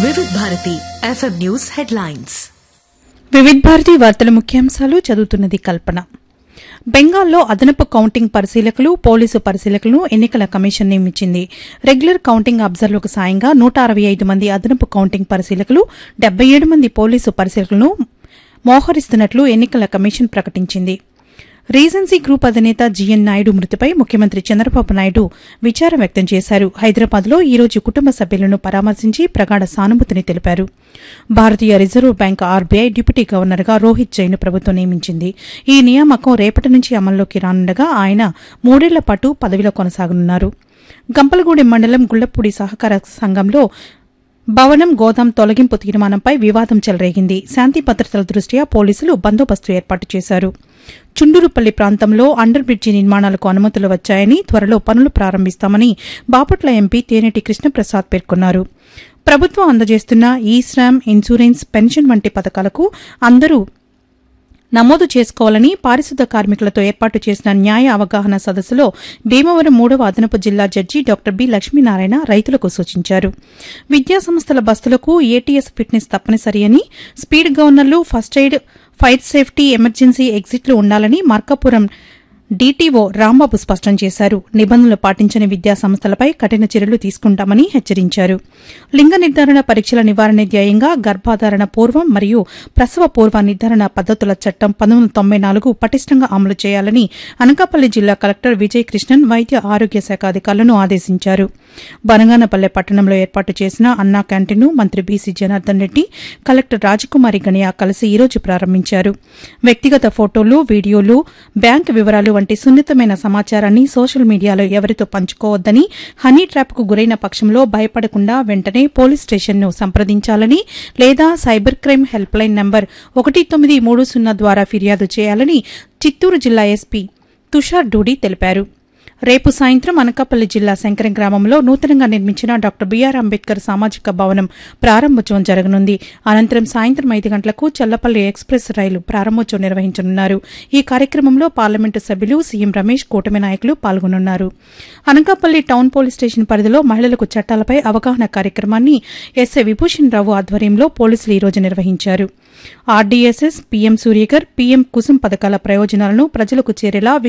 వివిధ Bharati FM news headlines Vividh Bharati వార్తల ముఖ్యాంశాలు చదువుతున్నది కల్పన బెంగాల్లో అదనపు కౌంటింగ్ పరిశీలకులు పోలీసు పరిశీలకులను ఎన్నికల కమిషన్ నియమించింది రెగ్యులర్ కౌంటింగ్ అబ్జర్వర్లకు సాయంగా నూట అరవై ఐదు మంది అదనపు కౌంటింగ్ పరిశీలకులు డెబ్బై ఏడు మంది పోలీసు పరిశీలకులను మోహరిస్తున్నట్లు ఎన్నికల కమిషన్ ప్రకటించింది రీజెన్సీ గ్రూప్ అధినేత జీఎన్ నాయుడు మృతిపై ముఖ్యమంత్రి చంద్రబాబు నాయుడు విచారం వ్యక్తం చేశారు హైదరాబాద్లో ఈ రోజు కుటుంబ సభ్యులను పరామర్శించి ప్రగాఢ సానుభూతిని తెలిపారు భారతీయ రిజర్వ్ బ్యాంక్ ఆర్బీఐ డిప్యూటీ గవర్నర్గా రోహిత్ జైన్ ప్రభుత్వం నియమించింది ఈ నియామకం రేపటి నుంచి అమల్లోకి రానుండగా ఆయన మూడేళ్ల పాటు పదవిలో కొనసాగనున్నారు గంపలగూడెం మండలం గుళ్లపూడి సహకార సంఘంలో భవనం గోదాం తొలగింపు తీర్మానంపై వివాదం చెలరేగింది శాంతి భద్రతల దృష్ట్యా పోలీసులు బందోబస్తు ఏర్పాటు చేశారు చుండూరుపల్లి ప్రాంతంలో అండర్ బ్రిడ్జి నిర్మాణాలకు అనుమతులు వచ్చాయని త్వరలో పనులు ప్రారంభిస్తామని బాపట్ల ఎంపీ తేనెటి కృష్ణప్రసాద్ పేర్కొన్నారు ప్రభుత్వం అందజేస్తున్న ఈ శ్రామ్ ఇన్సూరెన్స్ పెన్షన్ వంటి పథకాలకు అందరూ నమోదు చేసుకోవాలని పారిశుద్ధ కార్మికులతో ఏర్పాటు చేసిన న్యాయ అవగాహన సదస్సులో భీమవరం మూడవ అదనపు జిల్లా జడ్జి డాక్టర్ బి లక్ష్మీనారాయణ రైతులకు సూచించారు విద్యా సంస్థల బస్సులకు ఏటీఎస్ ఫిట్నెస్ తప్పనిసరి అని స్పీడ్ గవర్నర్లు first aid fire safety emergency ఎగ్జిట్లు ఉండాలని మార్కాపురం డీటీఓ రాంబాబు స్పష్టం చేశారు నిబంధనలు పాటించని విద్యా సంస్థలపై కఠిన చర్యలు తీసుకుంటామని హెచ్చరించారు లింగ నిర్ధారణ పరీక్షల నివారణ ధ్యేయంగా గర్భాధారణ పూర్వం మరియు ప్రసవ పూర్వ నిర్ధారణ పద్దతుల చట్టం పంతొమ్మిది తొంభై నాలుగు పటిష్టంగా అమలు చేయాలని అనకాపల్లి జిల్లా కలెక్టర్ విజయ్ కృష్ణన్ వైద్య ఆరోగ్య శాఖ అధికారులను ఆదేశించారు బనగానపల్లె పట్టణంలో ఏర్పాటు చేసిన అన్నా క్యాంటీన్ను మంత్రి బీసీ జనార్దన్ రెడ్డి కలెక్టర్ రాజకుమారి గణియా కలిసి ఈరోజు ప్రారంభించారు వ్యక్తిగత ఫోటోలు వీడియోలు బ్యాంక్ వివరాలు వంటి సున్నితమైన సమాచారాన్ని సోషల్ మీడియాలో ఎవరితో పంచుకోవద్దని హనీ ట్రాప్కు గురైన పక్షంలో భయపడకుండా వెంటనే పోలీస్ స్టేషన్ను సంప్రదించాలని లేదా cyber crime help line number ఒకటి తొమ్మిది మూడు సున్నా ద్వారా ఫిర్యాదు చేయాలని చిత్తూరు జిల్లా ఎస్పీ తుషార్ డూడి తెలిపారు రేపు సాయంత్రం అనకాపల్లి జిల్లా శంకరం గ్రామంలో నూతనంగా నిర్మించిన డాక్టర్ బీఆర్ అంబేద్కర్ సామాజిక భవనం ప్రారంభోత్సవం జరగనుంది అనంతరం సాయంత్రం ఐదు గంటలకు చల్లపల్లి ఎక్స్ప్రెస్ రైలు ప్రారంభోత్సవం నిర్వహించనున్నారు ఈ కార్యక్రమంలో పార్లమెంటు సభ్యులు సీఎం రమేష్ కూటమి నాయకులు పాల్గొనున్నారు అనకాపల్లి టౌన్ పోలీస్ స్టేషన్ పరిధిలో మహిళలకు చట్టాలపై అవగాహన కార్యక్రమాన్ని ఎస్ఐ విభూషణ్ రావు ఆధ్వర్యంలో పోలీసులు ఈ రోజు నిర్వహించారు RDSS PM Suryaghar PM Kusum పథకాల ప్రయోజనాలను ప్రజలకు చేరేలా